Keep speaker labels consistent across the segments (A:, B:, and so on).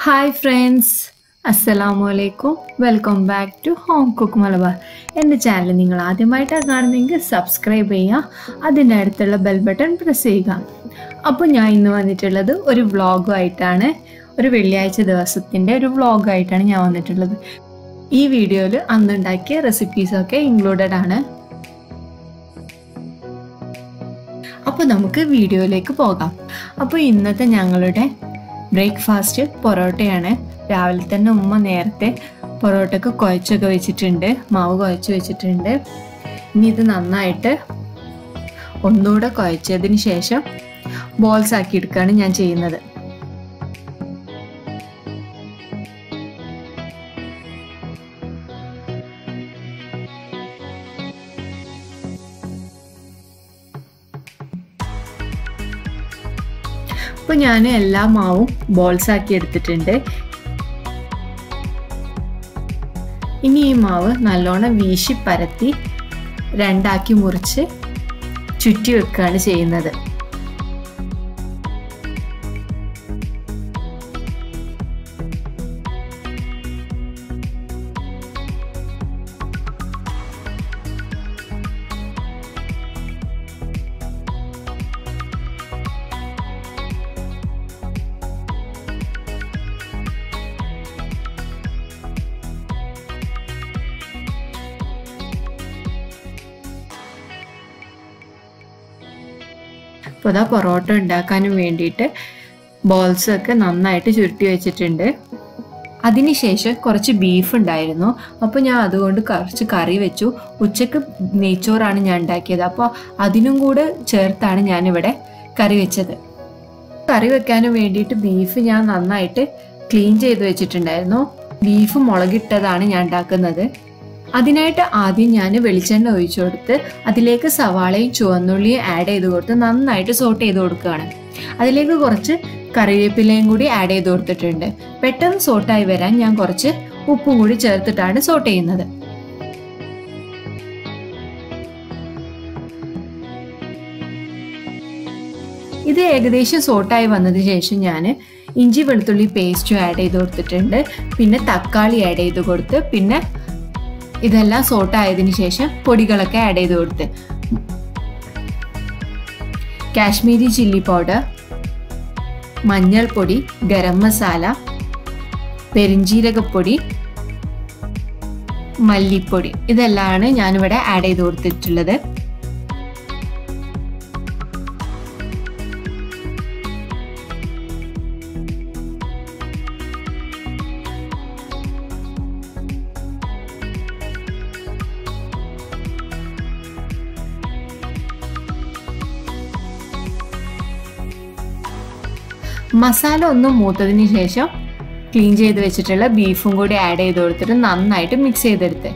A: hi friends അസ്സലാമു അലൈക്കും welcome back to home cook Malabar എൻ്റെ ചാനൽ നിങ്ങൾ ആദ്യമായിട്ടാണ് കാണുന്നതെങ്കിൽ സബ്സ്ക്രൈബ് ചെയ്യുക അതിൻ്റെ അടുത്തുള്ള ബെൽ ബട്ടൺ പ്രസ് ചെയ്യുക അപ്പോൾ ഞാൻ ഇന്ന് വന്നിട്ടുള്ളത് ഒരു വ്ളോഗുമായിട്ടാണ് ഒരു വെള്ളിയാഴ്ച ദിവസത്തിൻ്റെ ഒരു വ്ളോഗായിട്ടാണ് ഞാൻ വന്നിട്ടുള്ളത് ഈ വീഡിയോയിൽ അന്നുണ്ടാക്കിയ റെസിപ്പീസൊക്കെ ഇൻക്ലൂഡഡ് ആണ് അപ്പോൾ നമുക്ക് വീഡിയോയിലേക്ക് പോകാം അപ്പോൾ ഇന്നത്തെ ഞങ്ങളുടെ ബ്രേക്ക്ഫാസ്റ്റ് പൊറോട്ടയാണ് രാവിലെ തന്നെ ഉമ്മ നേരത്തെ പൊറോട്ടക്ക് കുഴച്ചൊക്കെ വെച്ചിട്ടുണ്ട് മാവ് കുഴച്ച് വെച്ചിട്ടുണ്ട് ഇനി ഇത് നന്നായിട്ട് ഒന്നുകൂടെ കുഴച്ചതിന് ശേഷം ബോൾസ് ആക്കി എടുക്കുകയാണ് ഞാൻ ചെയ്യുന്നത് അപ്പോൾ ഞാൻ എല്ലാ മാവും ബോൾസ് ആക്കി എടുത്തിട്ടുണ്ട് ഇനി ഈ മാവ് നല്ലോണം വീശി പരത്തി രണ്ടാക്കി മുറിച്ച് ചുറ്റി വെക്കുകയാണ് ചെയ്യുന്നത് അപ്പോൾ അതാ പൊറോട്ട ഉണ്ടാക്കാനും വേണ്ടിയിട്ട് ബോൾസ് ഒക്കെ നന്നായിട്ട് ചുരുട്ടി വെച്ചിട്ടുണ്ട് അതിനുശേഷം കുറച്ച് ബീഫ് ഉണ്ടായിരുന്നു അപ്പോൾ ഞാൻ അതുകൊണ്ട് കുറച്ച് കറി വെച്ചു ഉച്ചക്ക് നെയ്ച്ചോറാണ് ഞാൻ ഉണ്ടാക്കിയത് അപ്പോൾ അതിനും കൂടെ ചേർത്താണ് ഞാനിവിടെ കറി വെച്ചത് കറി വെക്കാനും വേണ്ടിയിട്ട് ബീഫ് ഞാൻ നന്നായിട്ട് ക്ലീൻ ചെയ്ത് വെച്ചിട്ടുണ്ടായിരുന്നു ബീഫ് മുളകിട്ടതാണ് ഞാൻ ഉണ്ടാക്കുന്നത് അതിനായിട്ട് ആദ്യം ഞാൻ വെളിച്ചെണ്ണ ഒഴിച്ചു കൊടുത്ത് അതിലേക്ക് സവാളയും ചുവന്നുള്ളിയും ആഡ് ചെയ്ത് കൊടുത്ത് നന്നായിട്ട് സോട്ട് ചെയ്ത് കൊടുക്കുകയാണ് അതിലേക്ക് കുറച്ച് കറിവേപ്പിലയും കൂടി ആഡ് ചെയ്ത് കൊടുത്തിട്ടുണ്ട് പെട്ടെന്ന് സോട്ടായി വരാൻ ഞാൻ കുറച്ച് ഉപ്പും കൂടി ചേർത്തിട്ടാണ് സോട്ട് ചെയ്യുന്നത് ഇത് ഏകദേശം സോട്ടായി വന്നതിന് ശേഷം ഞാൻ ഇഞ്ചി വെളുത്തുള്ളി പേസ്റ്റും ആഡ് ചെയ്ത് കൊടുത്തിട്ടുണ്ട് പിന്നെ തക്കാളി ആഡ് ചെയ്ത് കൊടുത്ത് പിന്നെ ഇതെല്ലാം സോട്ടായതിനു ശേഷം പൊടികളൊക്കെ ആഡ് ചെയ്ത് കൊടുത്ത് കാശ്മീരി ചില്ലി പൗഡർ മഞ്ഞൾപ്പൊടി ഗരം മസാല പെരിഞ്ജീരകപ്പൊടി മല്ലിപ്പൊടി ഇതെല്ലാമാണ് ഞാനിവിടെ ആഡ് ചെയ്ത് കൊടുത്തിട്ടുള്ളത് മസാല ഒന്ന് മൂത്തതിന് ശേഷം ക്ലീൻ ചെയ്ത് വെച്ചിട്ടുള്ള ബീഫും കൂടി ആഡ് ചെയ്ത് കൊടുത്തിട്ട് നന്നായിട്ട് മിക്സ് ചെയ്തെടുത്ത്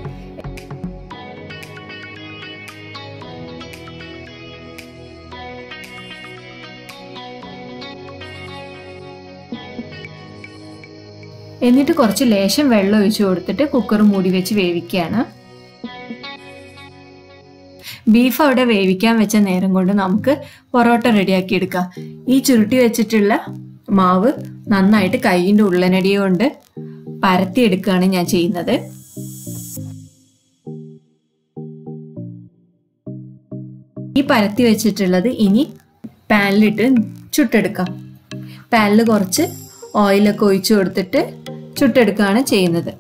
A: എന്നിട്ട് കുറച്ച് ലേശം വെള്ളം ഒഴിച്ചു കൊടുത്തിട്ട് കുക്കർ മൂടി വെച്ച് വേവിക്കുകയാണ് ബീഫ് അവിടെ വേവിക്കാൻ വെച്ച നേരം കൊണ്ട് നമുക്ക് പൊറോട്ട റെഡിയാക്കി എടുക്കാം ഈ ചുരുട്ടി വെച്ചിട്ടുള്ള മാവ് നന്നായിട്ട് കൈയിൻ്റെ ഉള്ളനടി കൊണ്ട് പരത്തിയെടുക്കുകയാണ് ഞാൻ ചെയ്യുന്നത് ഈ പരത്തി വെച്ചിട്ടുള്ളത് ഇനി പാനിലിട്ട് ചുട്ടെടുക്കാം പാനിൽ കുറച്ച് ഓയിലൊക്കെ ഒഴിച്ചു കൊടുത്തിട്ട് ചുട്ടെടുക്കുകയാണ് ചെയ്യുന്നത്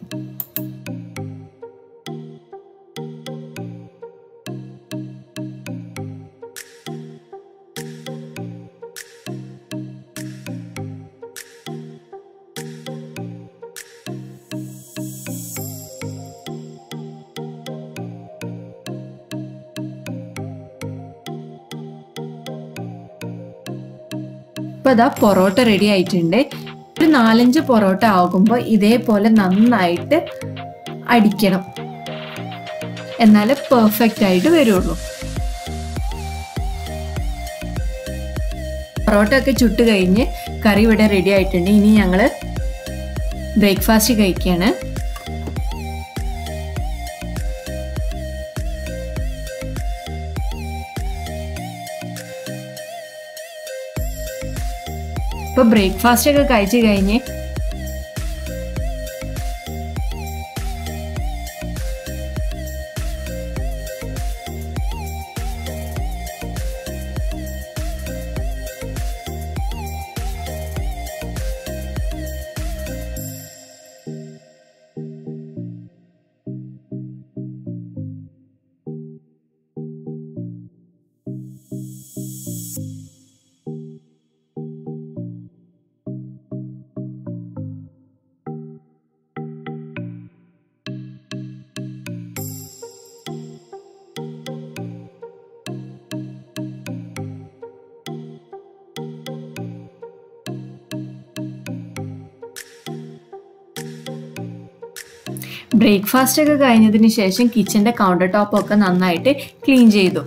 A: ഇപ്പൊ ഇതാ പൊറോട്ട റെഡി ആയിട്ടുണ്ട് ഒരു നാലഞ്ച് പൊറോട്ട ആകുമ്പോൾ ഇതേപോലെ നന്നായിട്ട് അടിക്കണം എന്നാലേ പെർഫെക്റ്റ് ആയിട്ട് വരുള്ളൂ പൊറോട്ട ഒക്കെ ചുട്ട് കഴിഞ്ഞ് കറി ഇവിടെ റെഡി ആയിട്ടുണ്ട് ഇനി ഞങ്ങൾ ബ്രേക്ക്ഫാസ്റ്റ് കഴിക്കുകയാണ് ഇപ്പോൾ ബ്രേക്ക്ഫാസ്റ്റ് ഒക്കെ കഴിച്ച് കഴിഞ്ഞ് ബ്രേക്ക്ഫാസ്റ്റ് ഒക്കെ കഴിഞ്ഞതിന് ശേഷം കിച്ചൻ്റെ കൗണ്ടർ ടോപ്പൊക്കെ നന്നായിട്ട് ക്ലീൻ ചെയ്തു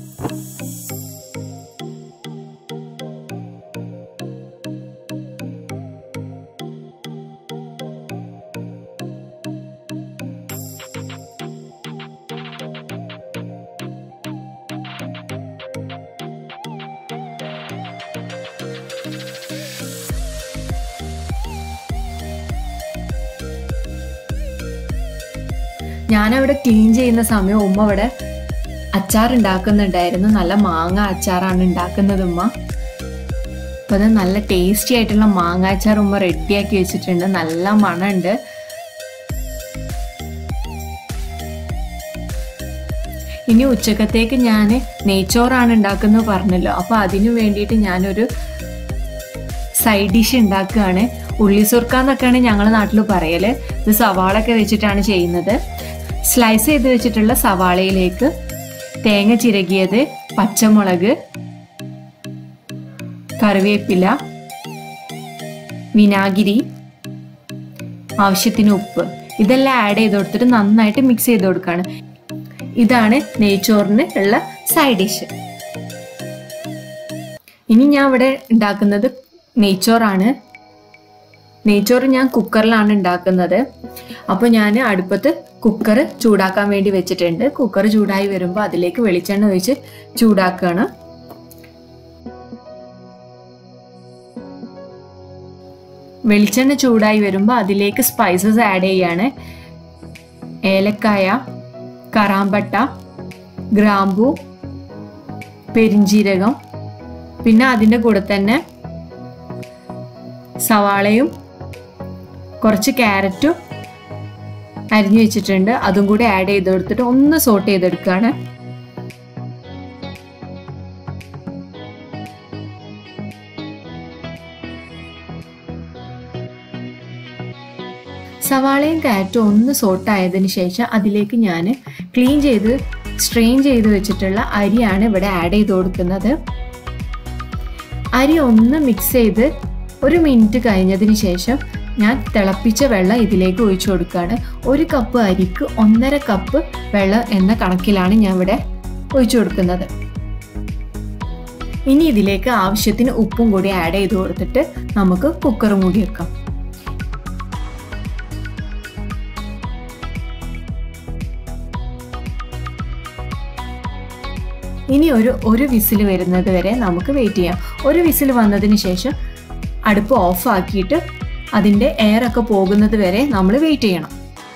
A: ഞാനവിടെ ക്ലീൻ ചെയ്യുന്ന സമയം ഉമ്മ അവിടെ അച്ചാർ ഉണ്ടാക്കുന്നുണ്ടായിരുന്നു നല്ല മാങ്ങ അച്ചാറാണ് ഉണ്ടാക്കുന്നത് ഉമ്മ അപ്പോൾ അത് നല്ല ടേസ്റ്റി ആയിട്ടുള്ള മാങ്ങ അച്ചാർ ഉമ്മ റെഡിയാക്കി വെച്ചിട്ടുണ്ട് നല്ല മണമുണ്ട് ഇനി ഉച്ചക്കത്തേക്ക് ഞാൻ നെയ്ച്ചോറാണ് ഉണ്ടാക്കുന്നത് പറഞ്ഞല്ലോ അപ്പോൾ അതിനു വേണ്ടിയിട്ട് ഞാനൊരു സൈഡ് ഡിഷ് ഉണ്ടാക്കുകയാണ് ഉള്ളി സുർക്ക എന്നൊക്കെയാണ് ഞങ്ങളുടെ നാട്ടിൽ പറയല് ഇത് സവാളൊക്കെ വെച്ചിട്ടാണ് ചെയ്യുന്നത് സ്ലൈസ് ചെയ്ത് വെച്ചിട്ടുള്ള സവാളയിലേക്ക് തേങ്ങ ചിരകിയത് പച്ചമുളക് കറിവേപ്പില വിനാഗിരി ആവശ്യത്തിന് ഉപ്പ് ഇതെല്ലാം ആഡ് ചെയ്ത് കൊടുത്തിട്ട് നന്നായിട്ട് മിക്സ് ചെയ്ത് കൊടുക്കുകയാണ് ഇതാണ് നെയ്ച്ചോറിന് ഉള്ള സൈഡ് ഡിഷ് ഇനി ഞാൻ ഇവിടെ ഉണ്ടാക്കുന്നത് നെയ്ച്ചോറാണ് നെയ്ച്ചോറ് ഞാൻ കുക്കറിലാണ് ഉണ്ടാക്കുന്നത് അപ്പോൾ ഞാൻ അടുപ്പത്ത് കുക്കർ ചൂടാക്കാൻ വേണ്ടി വെച്ചിട്ടുണ്ട് കുക്കർ ചൂടായി വരുമ്പോൾ അതിലേക്ക് വെളിച്ചെണ്ണ ഒഴിച്ച് ചൂടാക്കുകയാണ് വെളിച്ചെണ്ണ ചൂടായി വരുമ്പോൾ അതിലേക്ക് സ്പൈസസ് ആഡ് ചെയ്യാണ് ഏലക്കായ കറാമ്പട്ട ഗ്രാമ്പു പെരിഞ്ചീരകം പിന്നെ അതിൻ്റെ കൂടെ തന്നെ സവാളയും കുറച്ച് ക്യാരറ്റും അരിഞ്ഞു വെച്ചിട്ടുണ്ട് അതും കൂടി ആഡ് ചെയ്ത് കൊടുത്തിട്ട് ഒന്ന് സോട്ട് ചെയ്തെടുക്കുകയാണ് സവാളയും ക്യാരറ്റും ഒന്ന് സോട്ടായതിനു ശേഷം അതിലേക്ക് ഞാൻ ക്ലീൻ ചെയ്ത് സ്ട്രെയിൻ ചെയ്ത് വെച്ചിട്ടുള്ള അരിയാണ് ഇവിടെ ആഡ് ചെയ്ത് കൊടുക്കുന്നത് അരി ഒന്ന് മിക്സ് ചെയ്ത് ഒരു മിനിറ്റ് കഴിഞ്ഞതിന് ശേഷം ഞാൻ തിളപ്പിച്ച വെള്ളം ഇതിലേക്ക് ഒഴിച്ചു കൊടുക്കുകയാണ് ഒരു കപ്പ് അരിക്ക് ഒന്നര കപ്പ് വെള്ളം എന്ന കണക്കിലാണ് ഞാൻ ഇവിടെ ഒഴിച്ചു കൊടുക്കുന്നത് ഇനി ഇതിലേക്ക് ആവശ്യത്തിന് ഉപ്പും കൂടി ആഡ് ചെയ്ത് കൊടുത്തിട്ട് നമുക്ക് കുക്കർ മൂടി വെക്കാം ഇനി ഒരു ഒരു വിസിൽ വരുന്നത് വരെ നമുക്ക് വെയിറ്റ് ചെയ്യാം ഒരു വിസിൽ വന്നതിന് ശേഷം അടുപ്പ് ഓഫ് ആക്കിയിട്ട് അതിൻ്റെ എയർ ഒക്കെ പോകുന്നത് വരെ നമ്മൾ വെയിറ്റ് ചെയ്യണം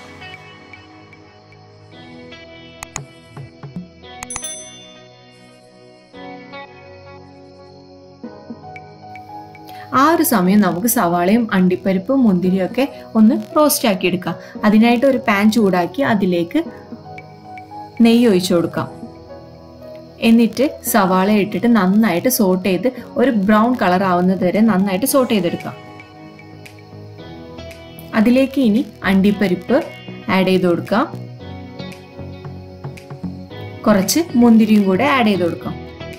A: ആ ഒരു സമയം നമുക്ക് സവാളയും അണ്ടിപ്പരിപ്പും മുന്തിരിയും ഒക്കെ ഒന്ന് റോസ്റ്റ് ആക്കി എടുക്കാം അതിനായിട്ട് ഒരു പാൻ ചൂടാക്കി അതിലേക്ക് നെയ്യ് ഒഴിച്ചു കൊടുക്കാം എന്നിട്ട് സവാള ഇട്ടിട്ട് നന്നായിട്ട് സോട്ട് ചെയ്ത് ഒരു ബ്രൗൺ കളർ ആവുന്നത് വരെ നന്നായിട്ട് സോട്ട് ചെയ്തെടുക്കാം അതിലേക്ക് ഇനി അണ്ടിപ്പരിപ്പ് ആഡ് ചെയ്ത് കൊടുക്കാം കുറച്ച് മുന്തിരിയും കൂടെ ആഡ് ചെയ്ത് കൊടുക്കാം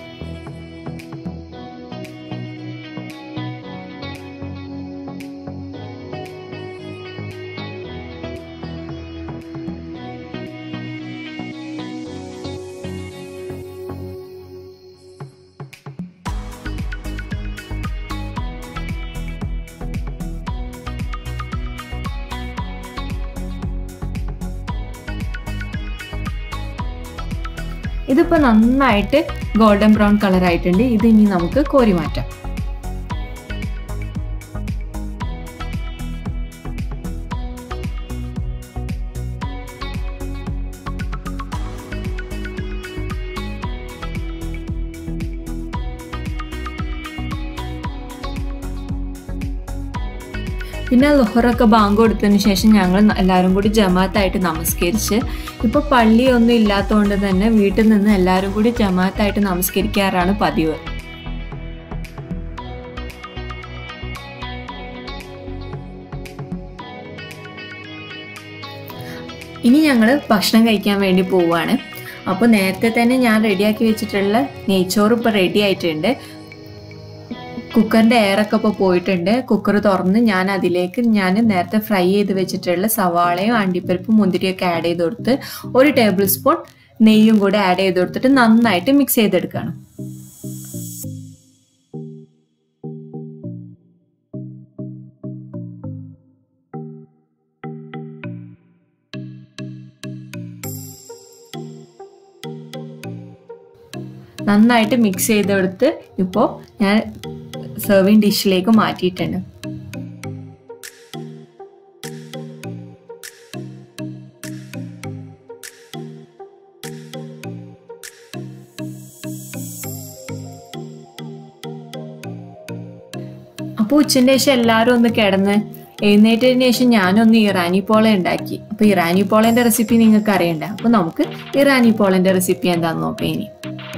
A: ഇതിപ്പോൾ നന്നായിട്ട് ഗോൾഡൻ ബ്രൗൺ കളർ ആയിട്ടുണ്ട് ഇത് ഇനി നമുക്ക് കോരി മാറ്റാം പിന്നെ ലുഹറൊക്കെ ബാങ്ക് കൊടുത്തതിന് ശേഷം ഞങ്ങൾ എല്ലാവരും കൂടി ജമാഅത്തായിട്ട് നമസ്കരിച്ച് ഇപ്പോൾ പള്ളിയൊന്നും ഇല്ലാത്തതുകൊണ്ട് തന്നെ വീട്ടിൽ നിന്ന് എല്ലാവരും കൂടി ജമാഅത്തായിട്ട് നമസ്കരിക്കാറാണ് പതിവ് ഇനി ഞങ്ങൾ ഭക്ഷണം കഴിക്കാൻ വേണ്ടി പോവുകയാണ് അപ്പോൾ നേരത്തെ തന്നെ ഞാൻ റെഡിയാക്കി വെച്ചിട്ടുള്ള നെയ്ച്ചോറ് ഇപ്പോൾ റെഡി ആയിട്ടുണ്ട് കുക്കറിൻ്റെ എയറൊക്കെ ഇപ്പോൾ പോയിട്ടുണ്ട് കുക്കർ തുറന്ന് ഞാൻ അതിലേക്ക് ഞാൻ നേരത്തെ ഫ്രൈ ചെയ്ത് വെച്ചിട്ടുള്ള സവാളയും അണ്ടിപ്പരിപ്പും മുന്തിരിയൊക്കെ ആഡ് ചെയ്ത് കൊടുത്ത് ഒരു ടേബിൾ സ്പൂൺ നെയ്യും കൂടെ ആഡ് ചെയ്ത് കൊടുത്തിട്ട് നന്നായിട്ട് മിക്സ് ചെയ്തെടുക്കണം നന്നായിട്ട് മിക്സ് ചെയ്തെടുത്ത് ഇപ്പോൾ ഞാൻ സെർവിങ് ഡിഷിലേക്ക് മാറ്റിയിട്ടുണ്ട് അപ്പോൾ ഉച്ചൻ്റെ ശേഷം എല്ലാവരും ഒന്ന് കിടന്ന് എഴുന്നേറ്റതിന് ശേഷം ഞാനൊന്ന് ഇറാനി പോള ഉണ്ടാക്കി അപ്പോൾ ഇറാനി പോളേൻ്റെ റെസിപ്പി നിങ്ങൾക്ക് അറിയണ്ട അപ്പോൾ നമുക്ക് ഇറാനി പോളേൻ്റെ റെസിപ്പി എന്താണെന്ന് നോക്കാം ഇനി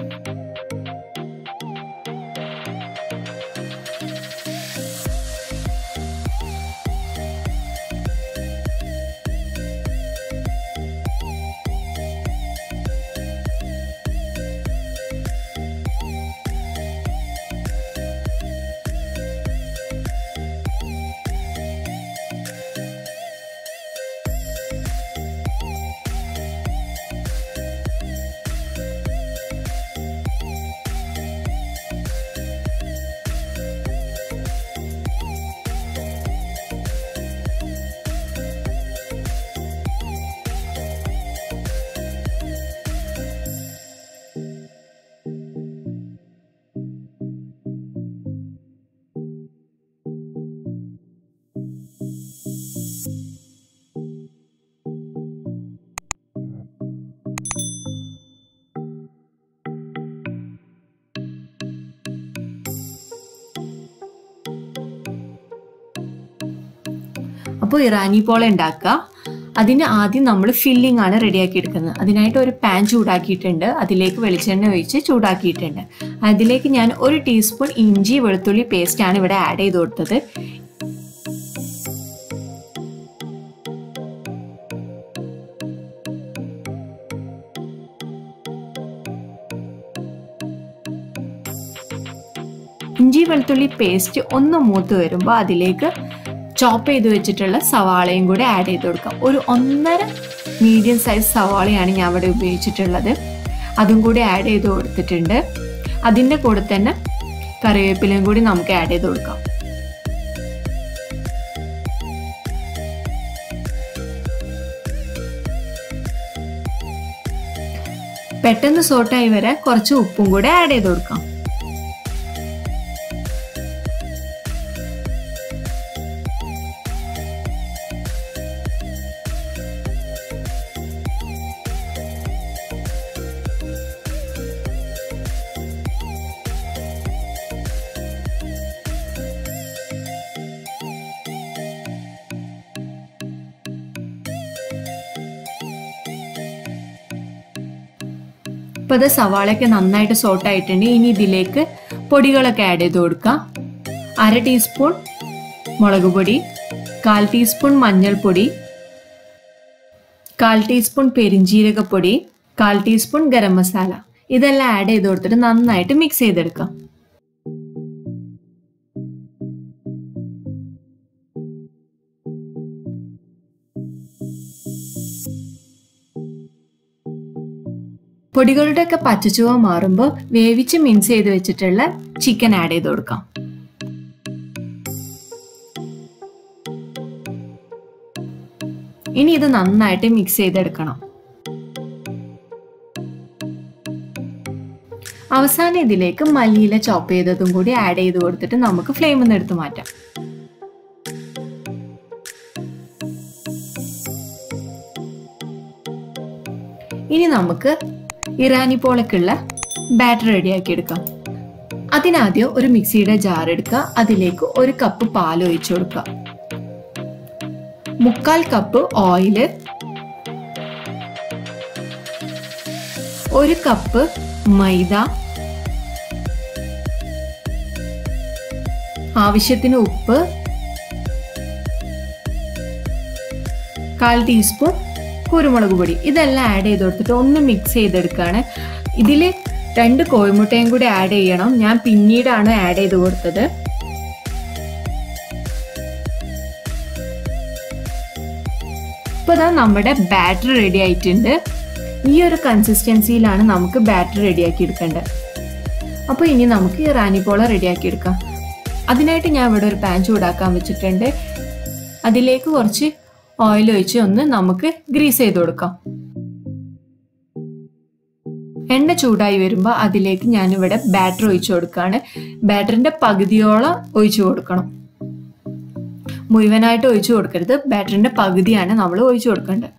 A: അപ്പോൾ ഇറാനി പോള ഉണ്ടാക്കുക അതിന് ആദ്യം നമ്മൾ ഫില്ലിംഗ് ആണ് റെഡിയാക്കി എടുക്കുന്നത് അതിനായിട്ട് ഒരു പാൻ ചൂടാക്കിയിട്ടുണ്ട് അതിലേക്ക് വെളിച്ചെണ്ണ ഒഴിച്ച് ചൂടാക്കിയിട്ടുണ്ട് അതിലേക്ക് ഞാൻ ഒരു ടീസ്പൂൺ ഇഞ്ചി വെളുത്തുള്ളി പേസ്റ്റ് ആണ് ഇവിടെ ആഡ് ചെയ്ത് കൊടുത്തത് ഇഞ്ചി വെളുത്തുള്ളി പേസ്റ്റ് ഒന്ന് മൂത്ത് വരുമ്പോൾ അതിലേക്ക് ചോപ്പ് ചെയ്ത് വെച്ചിട്ടുള്ള സവാളയും കൂടെ ആഡ് ചെയ്ത് കൊടുക്കാം ഒരു ഒന്നര മീഡിയം സൈസ് സവാളയാണ് ഞാൻ ഇവിടെ ഉപയോഗിച്ചിട്ടുള്ളത് അതും കൂടി ആഡ് ചെയ്ത് കൊടുത്തിട്ടുണ്ട് അതിൻ്റെ കൂടെ തന്നെ കറിവേപ്പിലയും കൂടി നമുക്ക് ആഡ് ചെയ്ത് കൊടുക്കാം പെട്ടെന്ന് സോട്ടായി വരെ കുറച്ച് ഉപ്പും കൂടെ ആഡ് ചെയ്ത് കൊടുക്കാം ഇപ്പോൾ ഇത് സവാളയൊക്കെ നന്നായിട്ട് സോട്ടായിട്ടുണ്ട് ഇനി ഇതിലേക്ക് പൊടികളൊക്കെ ആഡ് ചെയ്ത് കൊടുക്കാം അര ടീസ്പൂൺ മുളക് പൊടി കാൽ ടീസ്പൂൺ മഞ്ഞൾപ്പൊടി കാൽ ടീസ്പൂൺ പെരിഞ്ജീരകപ്പൊടി കാൽ ടീസ്പൂൺ ഗരം മസാല ഇതെല്ലാം ആഡ് ചെയ്ത് കൊടുത്തിട്ട് നന്നായിട്ട് മിക്സ് ചെയ്തെടുക്കാം പൊടികളുടെ ഒക്കെ പച്ചച്ചുവ മാറുമ്പോൾ വേവിച്ച് മിൻസ് ചെയ്ത് വെച്ചിട്ടുള്ള ചിക്കൻ ആഡ് ചെയ്ത് കൊടുക്കാം ഇനി ഇത് നന്നായിട്ട് മിക്സ് ചെയ്തെടുക്കണം അവസാനം ഇതിലേക്ക് മല്ലിയില ചോപ്പ് ചെയ്തതും കൂടി ആഡ് ചെയ്ത് കൊടുത്തിട്ട് നമുക്ക് ഫ്ലെയിമിൽ നിന്ന് എടുത്ത് മാറ്റാം ഇനി നമുക്ക് ഇറാനി പോളക്കുള്ള ബാറ്റർ റെഡിയാക്കി എടുക്കാം അതിനാദ്യം ഒരു മിക്സിയുടെ ജാർ എടുക്കുക അതിലേക്ക് ഒരു കപ്പ് പാൽ ഒഴിച്ചു കൊടുക്കുക മുക്കാൽ കപ്പ് ഓയില് ഒരു കപ്പ് മൈദ ആവശ്യത്തിന് ഉപ്പ് കാൽ ടീസ്പൂൺ കുരുമുളക് പൊടി ഇതെല്ലാം ആഡ് ചെയ്ത് കൊടുത്തിട്ട് ഒന്ന് മിക്സ് ചെയ്തെടുക്കുകയാണ് ഇതിൽ രണ്ട് കോഴിമുട്ടയും കൂടി ആഡ് ചെയ്യണം ഞാൻ പിന്നീടാണ് ആഡ് ചെയ്ത് കൊടുത്തത് ഇപ്പോൾ ഇതാ നമ്മുടെ ബാറ്റർ റെഡി ആയിട്ടുണ്ട് ഈ ഒരു കൺസിസ്റ്റൻസിയിലാണ് നമുക്ക് ബാറ്റർ റെഡിയാക്കി എടുക്കേണ്ടത് അപ്പോൾ ഇനി നമുക്ക് റാനിപ്പോള റെഡിയാക്കി എടുക്കാം അതിനായിട്ട് ഞാൻ ഇവിടെ ഒരു പാൻ ചൂടാക്കാൻ വെച്ചിട്ടുണ്ട് അതിലേക്ക് കുറച്ച് ഓയിൽ ഒഴിച്ച് ഒന്ന് നമുക്ക് ഗ്രീസ് ചെയ്ത് കൊടുക്കാം എണ്ണ ചൂടായി വരുമ്പോൾ അതിലേക്ക് ഞാനിവിടെ ബാറ്റർ ഒഴിച്ചു കൊടുക്കുകയാണ് ബാറ്ററിന്റെ പകുതിയോളം ഒഴിച്ചു കൊടുക്കണം മുഴുവനായിട്ട് ഒഴിച്ചു കൊടുക്കരുത് ബാറ്ററിന്റെ പകുതിയാണ് നമ്മൾ ഒഴിച്ചു കൊടുക്കേണ്ടത്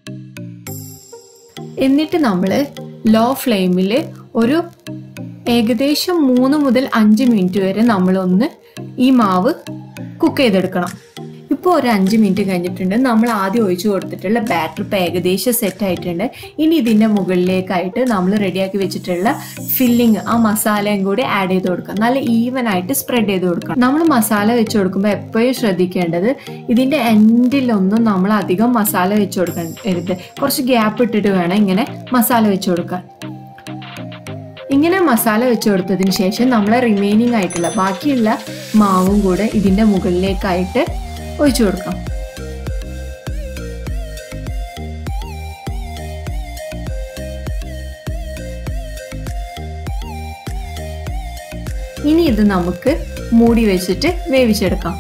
A: എന്നിട്ട് നമ്മൾ ലോ ഫ്ലെയിമിൽ ഒരു ഏകദേശം മൂന്ന് മുതൽ അഞ്ച് മിനിറ്റ് വരെ നമ്മളൊന്ന് ഈ മാവ് കുക്ക് ചെയ്തെടുക്കണം ഇപ്പോൾ ഒരു അഞ്ച് മിനിറ്റ് കഴിഞ്ഞിട്ടുണ്ട് നമ്മൾ ആദ്യം ഒഴിച്ചു കൊടുത്തിട്ടുള്ള ബാറ്റർ ഇപ്പോൾ ഏകദേശം സെറ്റ് ആയിട്ടുണ്ട് ഇനി ഇതിൻ്റെ മുകളിലേക്കായിട്ട് നമ്മൾ റെഡിയാക്കി വെച്ചിട്ടുള്ള ഫില്ലിങ് ആ മസാലയും കൂടി ആഡ് ചെയ്ത് കൊടുക്കാം നല്ല ഈവൻ ആയിട്ട് സ്പ്രെഡ് ചെയ്ത് കൊടുക്കണം നമ്മൾ മസാല വെച്ച് കൊടുക്കുമ്പോൾ എപ്പോഴും ശ്രദ്ധിക്കേണ്ടത് ഇതിൻ്റെ എൻഡിലൊന്നും നമ്മൾ അധികം മസാല വെച്ച് കൊടുക്കരുത് കുറച്ച് ഗ്യാപ്പ് ഇട്ടിട്ട് വേണം ഇങ്ങനെ മസാല വെച്ച് കൊടുക്കാൻ ഇങ്ങനെ മസാല വെച്ച് കൊടുത്തതിന് ശേഷം നമ്മൾ റിമൈനിങ് ആയിട്ടുള്ള ബാക്കിയുള്ള മാവും കൂടെ ഇതിൻ്റെ മുകളിലേക്കായിട്ട് ഒഴിച്ചു കൊടുക്കാം ഇനി ഇത് നമുക്ക് മൂടി വെച്ചിട്ട് വേവിച്ചെടുക്കാം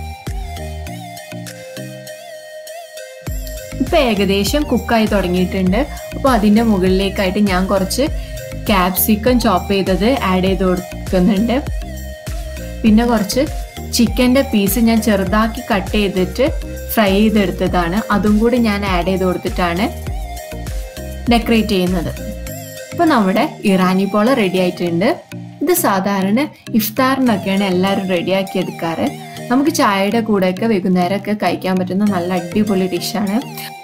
A: ഇപ്പൊ ഏകദേശം കുക്കായി തുടങ്ങിയിട്ടുണ്ട് അപ്പോൾ അതിൻ്റെ മുകളിലേക്കായിട്ട് ഞാൻ കുറച്ച് ക്യാപ്സിക്കം ചോപ്പ് ചെയ്തത് ആഡ് ചെയ്ത് കൊടുക്കുന്നുണ്ട് പിന്നെ കുറച്ച് ചിക്കൻ്റെ പീസ് ഞാൻ ചെറുതാക്കി കട്ട് ചെയ്തിട്ട് ഫ്രൈ ചെയ്തെടുത്തതാണ് അതും കൂടി ഞാൻ ആഡ് ചെയ്ത് കൊടുത്തിട്ടാണ് ഡെക്കറേറ്റ് ചെയ്യുന്നത് ഇപ്പോൾ നമ്മുടെ ഇറാനി പോള റെഡി ആയിട്ടുണ്ട് ഇത് സാധാരണ ഇഫ്താറിനൊക്കെയാണ് എല്ലാവരും റെഡിയാക്കി എടുക്കാറ് നമുക്ക് ചായയുടെ കൂടെയൊക്കെ വൈകുന്നേരമൊക്കെ കഴിക്കാൻ പറ്റുന്ന നല്ല അടിപൊളി ഡിഷാണ്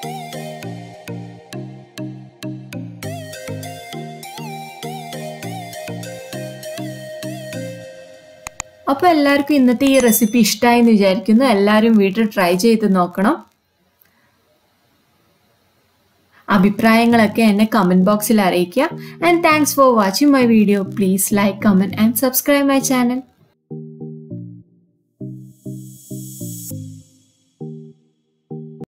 A: അപ്പോൾ എല്ലാവർക്കും ഇന്നത്തെ ഈ റെസിപ്പി ഇഷ്ടമായി എന്ന് വിചാരിക്കുന്നു എല്ലാവരും വീട്ടിൽ ട്രൈ ചെയ്ത് നോക്കണം അഭിപ്രായങ്ങളൊക്കെ എന്നെ കമൻറ്റ് ബോക്സിൽ അറിയിക്കുക and thanks for watching my video please like comment and subscribe my channel